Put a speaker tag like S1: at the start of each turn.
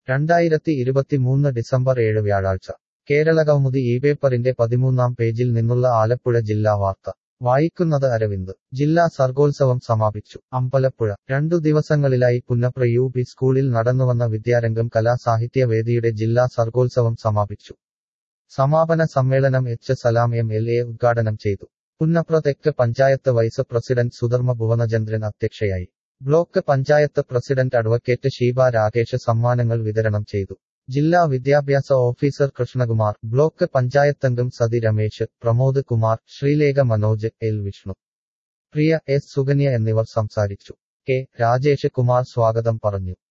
S1: രണ്ടായിരത്തി ഇരുപത്തിമൂന്ന് ഡിസംബർ ഏഴ് വ്യാഴാഴ്ച കേരളകൗമുദി ഈ പേപ്പറിന്റെ പതിമൂന്നാം പേജിൽ നിന്നുള്ള ആലപ്പുഴ ജില്ലാ വാർത്ത വായിക്കുന്നത് അരവിന്ദ് ജില്ലാ സർഗോത്സവം സമാപിച്ചു അമ്പലപ്പുഴ രണ്ടു ദിവസങ്ങളിലായി പുന്നപ്ര യു പി സ്കൂളിൽ നടന്നുവന്ന വിദ്യാരംഗം കലാസാഹിത്യ വേദിയുടെ ജില്ലാ സർഗോത്സവം സമാപിച്ചു സമാപന സമ്മേളനം H Salam M L A ഉദ്ഘാടനം ചെയ്തു പുന്നപ്ര തെക്ക് പഞ്ചായത്ത് വൈസ് പ്രസിഡന്റ് സുധർമ്മ ഭുവനചന്ദ്രൻ അധ്യക്ഷയായി block panchayat president advocate Sheeba Rakesh സമ്മാനങ്ങൾ വിതരണം ചെയ്തു ജില്ലാ വിദ്യാഭ്യാസ ഓഫീസർ കൃഷ്ണകുമാർ ബ്ലോക്ക് പഞ്ചായത്തംഗം സതി രമേശ് പ്രമോദ് കുമാർ ശ്രീലേഖ മനോജ് എൽ വിഷ്ണു പ്രിയ എസ് സുകന്യ എന്നിവർ സംസാരിച്ചു കെ രാജേഷ് കുമാർ സ്വാഗതം പറഞ്ഞു